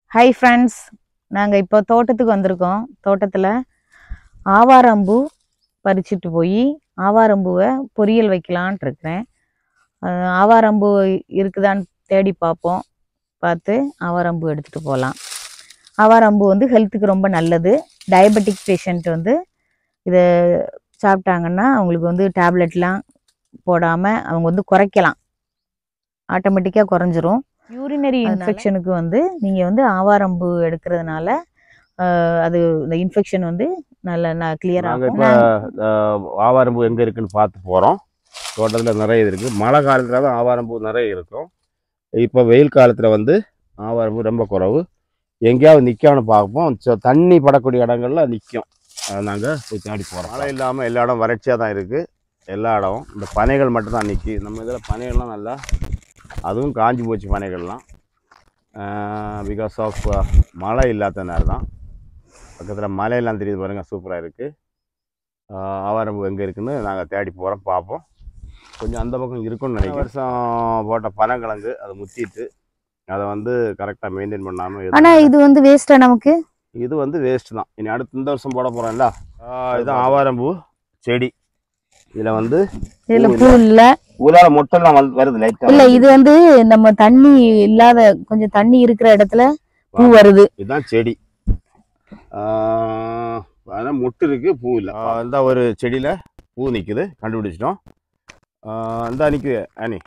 Hi friends நாங்கள் இப்போ தோட்டத்துக்கு வந்திருக்கோம் தோட்டத்தில் ஆவாரம்பூ பறிச்சுட்டு போய் ஆவாரம்பூவை பொரியல் வைக்கலான்ட்டு இருக்கிறேன் அஹ் ஆவாரம்பூ இருக்குதான்னு தேடி பார்ப்போம் பார்த்து ஆவாரம்பூ எடுத்துகிட்டு போகலாம் ஆவாரம்பூ வந்து ஹெல்த்துக்கு ரொம்ப நல்லது டயபெட்டிக் பேஷண்ட் வந்து இதை சாப்பிட்டாங்கன்னா அவங்களுக்கு வந்து டேப்லெட்லாம் போடாமல் அவங்க வந்து குறைக்கலாம் ஆட்டோமேட்டிக்காக குறைஞ்சிரும் யூரினரி அதனால- இன்ஃபெக்ஷனுக்கு வந்து நீங்கள் வந்து ஆவாரம்பூ எடுக்கிறதுனால ஆஹ், அது இந்த இன்ஃபெக்ஷன் வந்து நல்ல நான் கிளியர் நாங்கள் ஆகும் இப்போ ஆவாரம்பூ எங்கே இருக்குன்னு பார்த்து போகிறோம் தோட்டத்தில் நிறைய இது இருக்குது மழை காலத்தில் தான் ஆவாரம்பூ நிறைய இருக்கும் இப்போ வெயில் காலத்தில் வந்து ஆவாரம்பூ ரொம்ப குறைவு எங்கேயாவது நிற்காமனு பார்ப்போம் ச- தண்ணி படக்கூடிய இடங்கள்ல நிற்கும் அதை நாங்கள் போய் தேடி போகிறோம் மழை இல்லாமல் எல்லா இடம் வறட்சியாக தான் இருக்குது எல்லா இடமும் இந்த பனைகள் மட்டும்தான் நிற்கி நம்ம இதில் பனைகள்லாம் நல்லா அதுவும் காஞ்சி போச்சு பனைகள்லாம் பிகாஸ் ஆஃப் மழை இல்லாத நேரம் தான் பக்கத்தில் மலையெல்லாம் தெரியுது பாருங்கள் சூப்பராக இருக்குது ஆவாரம்பூ எங்கே இருக்குன்னு நாங்கள் தேடி போகிறோம் பார்ப்போம் கொஞ்சம் அந்த பக்கம் இருக்கும்னு நினைக்கிறேன் வருஷம் போட்ட பனங்கிழங்கு அதை முத்திட்டு அதை வந்து கரெக்டாக மெயின்டைன் பண்ணாமல் ஆனால் இது வந்து வேஸ்டா நமக்கு இது வந்து வேஸ்ட் தான் இனி அடுத்த இந்த வருஷம் போட போகிறோம்ல இதுதான் ஆவாரம்பூ செடி இதில் வந்து இதில் பூ பூ இல்லை ஊதால மொட்டெல்லாம் வந்து வருது லைட்டாக இல்லை இது வந்து நம்ம தண்ணி இல்லாத கொஞ்சம் தண்ணி இருக்கிற இடத்துல பூ வருது இதுதான் செடி ஆனால் மொட்டு இருக்கு பூ இல்லை இந்த ஒரு செடியில் பூ நிற்குது கண்டுபிடிச்சிட்டோம் இந்த நிற்குது அனி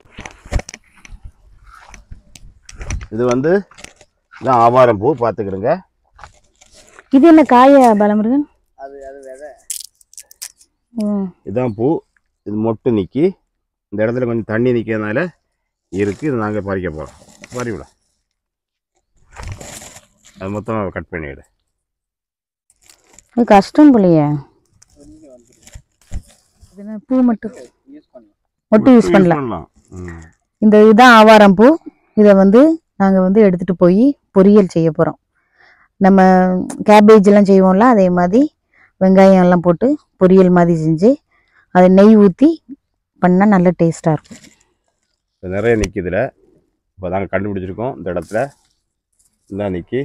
இது வந்து இதான் ஆவாரம் பூ பார்த்துக்கிடுங்க இது என்ன காயா பாலமுருகன் அது அது விதை ம். இதுதான் பூ இது மொட்டு நிற்கி இந்த இடத்துல கொஞ்சம் தண்ணி நிற்கிறதுனால இருக்குது இது நாங்கள் பறிக்க போகிறோம் பறி விட அது மொத்தம் கட் பண்ணிவிடு இது கஷ்டம் போலையே கொஞ்சம் வந்துடும் இது என்ன பூ மட்டும் யூஸ் பண்ணலாம் மட்டும் யூஸ் பண்ணலாம் ம் இந்த இதுதான் ஆவாரம் பூ இதை வந்து நாங்கள் வந்து எடுத்துகிட்டு போய் பொரியல் செய்ய போகிறோம் நம்ம கேபேஜ் எல்லாம் செய்வோம்ல அதே மாதிரி வெங்காயம் எல்லாம் போட்டு பொரியல் மாதிரி செஞ்சு அதை நெய் ஊற்றி பண்ணால் நல்ல டேஸ்ட்டாக இருக்கும் இது நிறைய நிற்கிதுல இப்போ நாங்கள் கண்டுபிடிச்சிருக்கோம் இந்த இடத்துல இந்த நிற்கி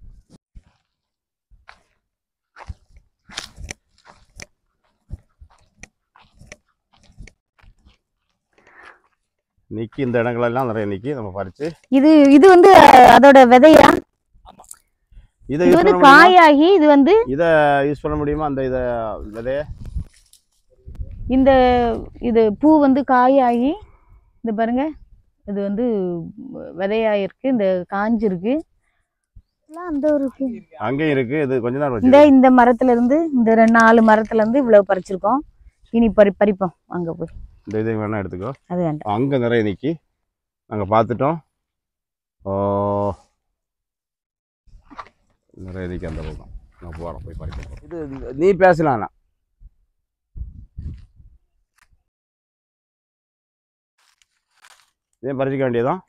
நிற்கி இந்த இடங்களெல்லாம் நிறைய நிற்கி நம்ம பறித்து இது இது வந்து அஹ், அதோட விதையா இதை இது யூஸ் வந்து பண்ண முடியுமா காயாகி இது வந்து இதை யூஸ் பண்ண முடியுமா அந்த இதை விதைய இந்த இது பூ வந்து காயாகி இந்த பாருங்க இது வந்து விதையாயிருக்கு இந்த காஞ்சிருக்கு எல்லாம் அந்த ஒரு பூ. அங்கேயும் இருக்குது இது கொஞ்ச நேரம் இந்த வச்சு இந்த மரத்துல இருந்து இந்த ரெண்டு நாலு மரத்துல இருந்து இவ்வளவு பறிச்சிருக்கோம் இனி பறி பறிப்போம் அங்க போய் இந்த இதை வேணால் எடுத்துக்கோ அது வேண்டாம் அங்கே நிறைய நிற்கி நாங்கள் பார்த்துட்டோம் ஓ நிறைய நிற்கி அந்த பக்கம் நான் போகிறோம் போய் பறிக்க போகிறோம் இது நீ பேசலாம்ண்ணா இதே பறிச்சிக்க வேண்டியதான்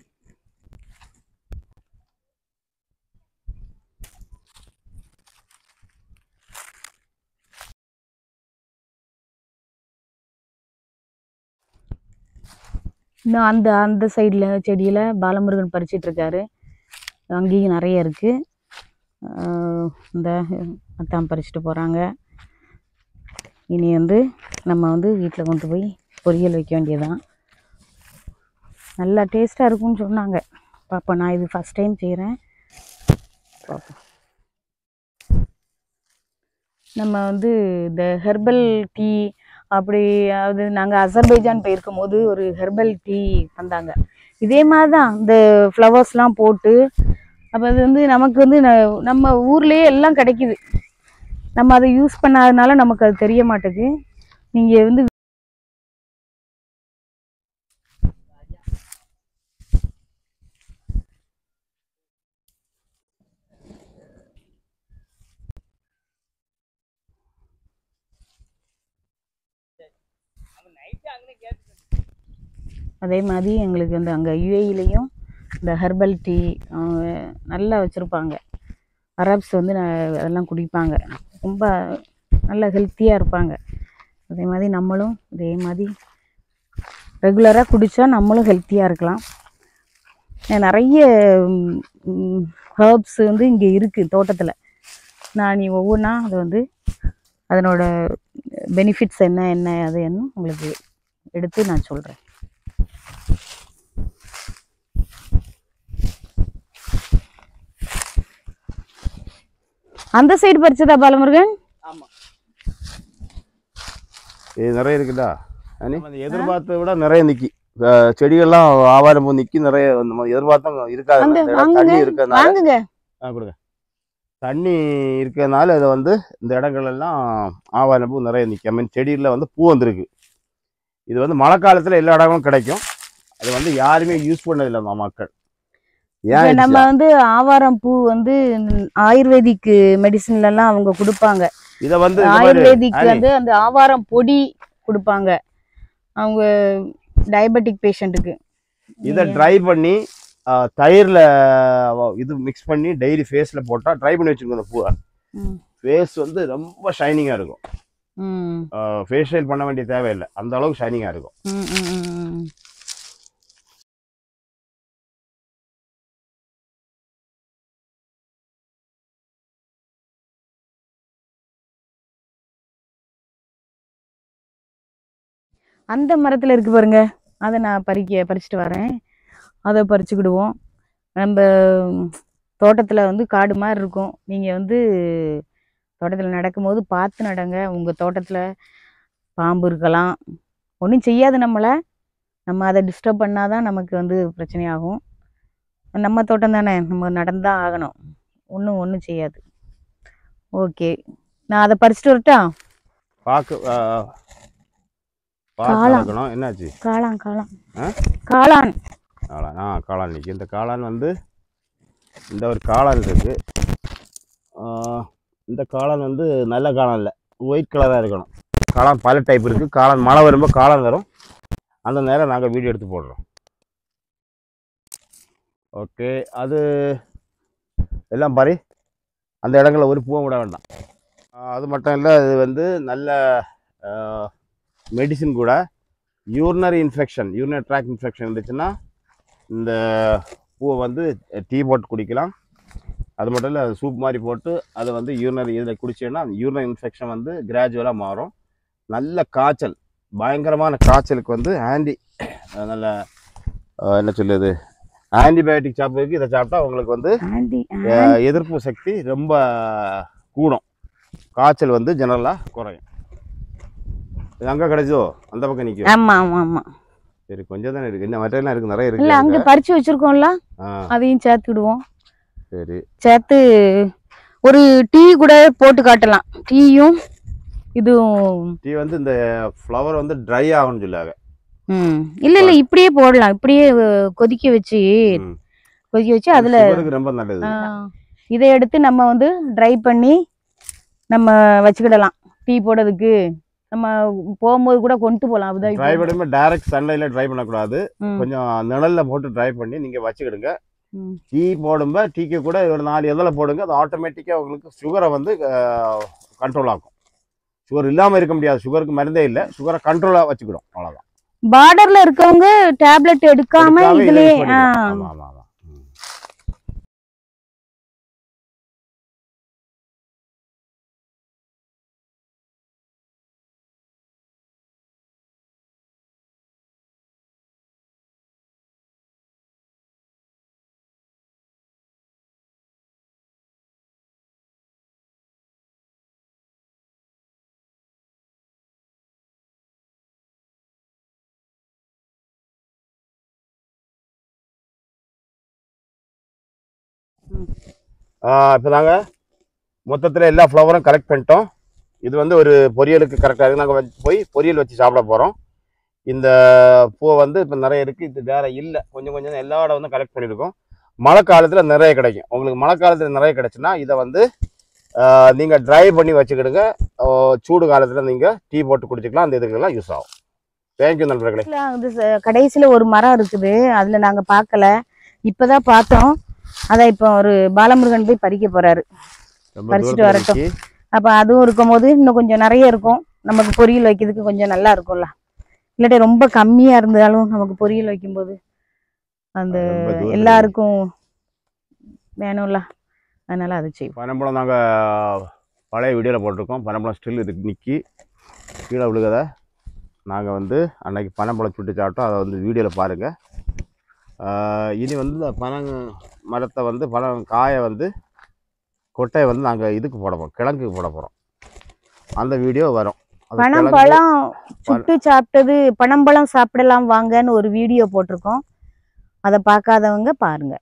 இன்னும் அந்த அந்த சைடில் செடியில் பாலமுருகன் பறிச்சிட்டு இருக்காரு அங்கேயும் நிறைய இருக்கு ஆஹ் இந்த அத்தான் பறிச்சுட்டு போகிறாங்க இனி வந்து நம்ம வந்து வீட்டில் கொண்டு போய் பொரியல் வைக்க வேண்டியதுதான் நல்லா டேஸ்ட்டாக இருக்கும்னு சொன்னாங்க பார்ப்போம் நான் இது ஃபஸ்ட் டைம் செய்கிறேன் பார்ப்போம் நம்ம வந்து இந்த ஹெர்பல் டீ அப்படி அது நாங்கள் அசர்பைஜான் போயிருக்கும் போது ஒரு ஹெர்பல் டீ தந்தாங்க இதே மாதிரி தான் இந்த ஃப்ளவர்ஸ்லாம் போட்டு அப்போ அது வந்து நமக்கு வந்து ந- நம்ம ஊர்லேயே எல்லாம் கிடைக்குது நம்ம அதை யூஸ் பண்ணாதனால நமக்கு அது தெரிய மாட்டேங்குது நீங்கள் வந்து அவன் நைட்டு அங்கே கேட்டு அதே மாதிரி எங்களுக்கு வந்து அங்கே யுஏஇலையும் இந்த ஹெர்பல் டீ நல்லா வச்சுருப்பாங்க அரப்ஸ் வந்து ந- அதெல்லாம் குடிப்பாங்க ரொம்ப நல்ல ஹெல்த்தியாக இருப்பாங்க அதே மாதிரி நம்மளும் இதே மாதிரி ரெகுலராக குடித்தா நம்மளும் ஹெல்த்தியாக இருக்கலாம் நான் நிறைய ம், ம், ஹர்ப்ஸ் வந்து இங்கே இருக்குது தோட்டத்தில் நான் நீ ஒவ்வொன்றா அதை வந்து அதனோட பெனிஃபிட்ஸ் என்ன என்ன அது என்ன உங்களுக்கு எடுத்து நான் சொல்கிறேன் அந்த சைடு பறிச்சதா பாலமுருகன் ஆமா இது நிறைய இருக்குதா அனி எதிர்பார்த்த விட நிறைய நிக்கி செடிகள்லாம் ஆவாரம் பூ நிக்கி நிறைய நம்ம எதிர்பார்த்தா இருக்காது அந்த இந்த இடம் வாங்குங்க, தண்ணி இருக்கிறதுனால வாங்குங்க ஆ, கொடுங்க தண்ணி இருக்கிறதுனால இதை வந்து இந்த இடங்கள் எல்லாம் ஆவாரம் பூ நிறைய நிற்கும் ஐ மீன் செடியில் வந்து பூ வந்திருக்கு இது வந்து மழை காலத்தில் எல்லா இடங்களும் கிடைக்கும் அது வந்து யாருமே யூஸ் பண்ணதில்லை நம்ம மக்கள் இப்ப ஏன் நம்ம வந்து ஆவாரம் பூ வந்து ஆயுர்வேதிக் மெடிசின்ல எல்லாம் அவங்க கொடுப்பாங்க இதை வந்து இந்த மாதிரி ஆயுர்வேதிக் ஆனி. வந்து அந்த ஆவாரம் பொடி கொடுப்பாங்க அவங்க டயபெட்டிக் பேஷண்ட்டுக்கு இதை ட்ரை பண்ணி ஆ, தயிர்ல அவ- இது மிக்ஸ் பண்ணி டெய்லி ஃபேஸ்ல போட்டா ட்ரை பண்ணி வச்சுக்கோங்க அந்த பூவை ம். ஃபேஸ் வந்து ரொம்ப ஷைனிங்கா இருக்கும் ம், ஃபேஷியல் பண்ண வேண்டிய தேவையில்லை அந்த அளவுக்கு ஷைனிங்கா இருக்கும் ம், ம், ம், ம். அந்த மரத்துல இருக்கு பாருங்க அதை நான் பறிக்க பறிச்சுட்டு வரேன் அதை பறிச்சுக்கிடுவோம் நம்ம தோட்டத்தில் வந்து காடு மாதிரி இருக்கும் நீங்கள் வந்து தோட்டத்தில் நடக்கும்போது பார்த்து நடங்க உங்கள் தோட்டத்தில் பாம்பு இருக்கலாம் ஒன்றும் செய்யாது நம்மளை நம்ம அதை டிஸ்டர்ப் பண்ணாதான் நமக்கு வந்து பிரச்சனையாகும் நம்ம தோட்டம் தானே நம்ம நடந்தான் ஆகணும் ஒன்றும் ஒன்றும் செய்யாது ஓகே நான் அதை பறிச்சுட்டு வரட்டா பார்க்க ஆ, பார்த்து காளான். நடக்கணும் என்னாச்சு காளான் காளான் ஆ? காளான் காளான் ஆ காளான் நிற்கி இந்த காளான் வந்து இந்த ஒரு காளான் இருக்கு ஆ, இந்த காளான் வந்து நல்ல காளான் இல்லை ஒயிட் கலராக இருக்கணும் காளான் பல டைப் இருக்கு காளான் மழை வரும்போது காளான் வரும் அந்த நேரம் நாங்கள் வீடியோ எடுத்து போடுறோம் ஓகே அது எல்லாம் பாரு அந்த இடங்களில் ஒரு பூவை விட வேண்டாம் ஆ, அது மட்டும் இல்லை இது வந்து நல்ல மெடிசின் கூட urinary infection urinary tract infection இருந்துச்சுன்னா இந்த பூவை வந்து டீ போட்டு குடிக்கலாம் அது மட்டும் இல்லை அது சூப் மாதிரி போட்டு அதை வந்து யூரினரி இதில் குடிச்சேன்னா அந்த யூரினரி இன்ஃபெக்ஷன் வந்து கிராஜுவலாக மாறும் நல்ல காய்ச்சல் பயங்கரமான காய்ச்சலுக்கு வந்து ஆன்டி நல்ல அஹ், என்ன சொல்லுது ஆன்டிபயோட்டிக் சாப்பிட்றதுக்கு இதை சாப்பிட்டா உங்களுக்கு வந்து ஆண்டி அஹ், எதிர்ப்பு சக்தி ரொம்ப கூடும் காய்ச்சல் வந்து ஜெனரலாக குறையும் இது அங்கே கிடைச்சோ அந்த பக்கம் நிற்கும் ஆமா ஆமா ஆமா சரி கொஞ்சம் தானே இருக்குது இன்னும் மற்றெல்லாம் இருக்குது நிறைய இல்ல அங்க இருக்குது பறிச்சு வச்சிருக்கோம்ல ஆ அதையும் சேர்த்துக்கிடுவோம் சரி சேர்த்து ஒரு டீ கூட போட்டு காட்டலாம் டீயும் இதுவும் டீ வந்து இந்த ஃப்ளவர் வந்து ட்ரை ஆகும்னு சொல்லாங்க ம் இல்ல இல்ல இப்படியே போடலாம் இப்படியே அஹ், கொதிக்க வச்சு ம். கொதிக்க வச்சு அதுல சுகருக்கு ரொம்ப நல்லது ஆ, இதை எடுத்து நம்ம வந்து ட்ரை பண்ணி நம்ம வச்சுக்கிடலாம் டீ போடுறதுக்கு நம்ம போகும்போது கூட கொண்டு போகலாம் அப்படிதான் ட்ரை இப்போ. பண்ணும்போது டைரக்ட் சன்லைட்ல ட்ரை பண்ணக்கூடாது ம், கொஞ்சம் நிழல்ல போட்டு ட்ரை பண்ணி நீங்க வச்சுக்கிடுங்க ம். டீ போடும்போது டீக்கு கூட ஒரு நாலு எதில் போடுங்க அது ஆட்டோமேட்டிக்காக உங்களுக்கு சுகரை வந்து கண்ட்ரோல் ஆகும் சுகர் இல்லாமல் இருக்க முடியாது சுகருக்கு மருந்தே இல்லை சுகரை கண்ட்ரோலாக வச்சுக்கிடும் அவ்வளோதான் பார்டர்ல இருக்கவங்க டேப்லெட் எடுக்காம எடுக்காம இதை இதுலயே use பண்ணிக்கலாம். ஆ, ஆமா ஆமா ஆமா ம். இப்போ நாங்கள் மொத்தத்தில் எல்லா ஃப்ளவரும் கலெக்ட் பண்ணிட்டோம் இது வந்து ஒரு பொரியலுக்கு கரெக்டாக இருக்குது நாங்கள் போய் பொரியல் வச்சு சாப்பிட போகிறோம் இந்த பூவை வந்து இப்போ நிறைய இருக்குது இது வேற இல்லை கொஞ்சம் கொஞ்சம் எல்லா இடம் வந்து கலெக்ட் பண்ணியிருக்கோம் மழை காலத்தில் நிறைய கிடைக்கும் உங்களுக்கு மழை காலத்தில் நிறைய கிடைச்சுன்னா இதை வந்து நீங்கள் ட்ரை பண்ணி வச்சுக்கிடுங்க ஆஹ் சூடு காலத்தில் நீங்கள் டீ போட்டு குடிச்சிக்கலாம் அந்த இதுக்கெல்லாம் யூஸ் ஆகும் தேங்க்யூ நண்பர்களே இல்ல, அது ச- கடைசியில ஒரு மரம் இருக்குது அதுல நாங்க பார்க்கல இப்பதான் பார்த்தோம் அதான் இப்போ ஒரு பாலமுருகன் போய் பறிக்க போறாரு ரொம்ப பறிச்சுட்டு தூரத்துல வரட்டும். நிக்கி. அப்ப அதுவும் இருக்கும்போது இன்னும் கொஞ்சம் நிறைய இருக்கும் நமக்கு பொரியல் வைக்கிறதுக்கு கொஞ்சம் நல்லா இருக்கும்ல இல்லாட்டி ரொம்ப கம்மியா இருந்தாலும் நமக்கு பொரியல் வைக்கும்போது அந்த ரொம்ப தூரத்துல எல்லாருக்கும் வேணும்ல அதனால அது செய்வோம் பனம்பழம் நாங்கள் பழைய வீடியோவில் போட்டிருக்கோம் பனம்பழம் ஸ்டில் இதுக்கு நிற்கி கீழே விழுகத நாங்கள் வந்து அன்னைக்கு பனம்பழம் சுட்டு சாப்பிட்டோம் அதை வந்து வீடியோவில் பாருங்கள் இனி வந்து இந்த பனங் மரத்தை வந்து பழம் காயை வந்து கொட்டையை வந்து நாங்கள் இதுக்கு போட போகிறோம் கிழங்குக்கு போட போகிறோம் அந்த வீடியோ வரும் அது கிழங்கு- பனம்பழம் சுட்டு சாப்பிட்டது பனம்பழம் சாப்பிடலாம் வாங்கன்னு ஒரு வீடியோ போட்டிருக்கோம் அதை பார்க்காதவங்க பாருங்க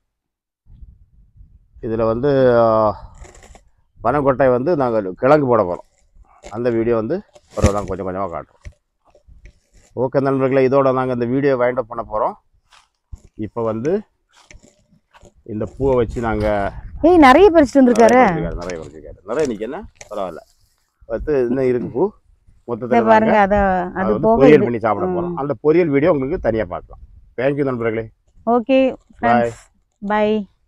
இதில் வந்து ஆஹ், பனங்கொட்டை வந்து நாங்கள் கிழங்கு போட போகிறோம் அந்த வீடியோ வந்து தான் கொஞ்சம் கொஞ்சமாக காட்டுறோம் ஓகே நண்பர்களே இதோட நாங்கள் இந்த வீடியோ வைண்ட் அப் பண்ண போகிறோம் இப்போ வந்து இந்த பூவை வச்சு நாங்கள் ஏய் நிறைய பறிச்சுட்டு வந்திருக்காரு நிறைய வச்சிருக்காரு நிறைய நிற்க என்ன பரவாயில்ல பத்து இன்னும் இருக்கு பூ இதை மொத்தத்தில் பாருங்க நாங்க அத அதை அது வந்து போக பொரியல் இது பண்ணி சாப்பிட போகிறோம் அந்த பொரியல் வீடியோ உங்களுக்கு தனியாக பார்க்கலாம் தேங்க்யூ நண்பர்களே ஓகே பாய் பை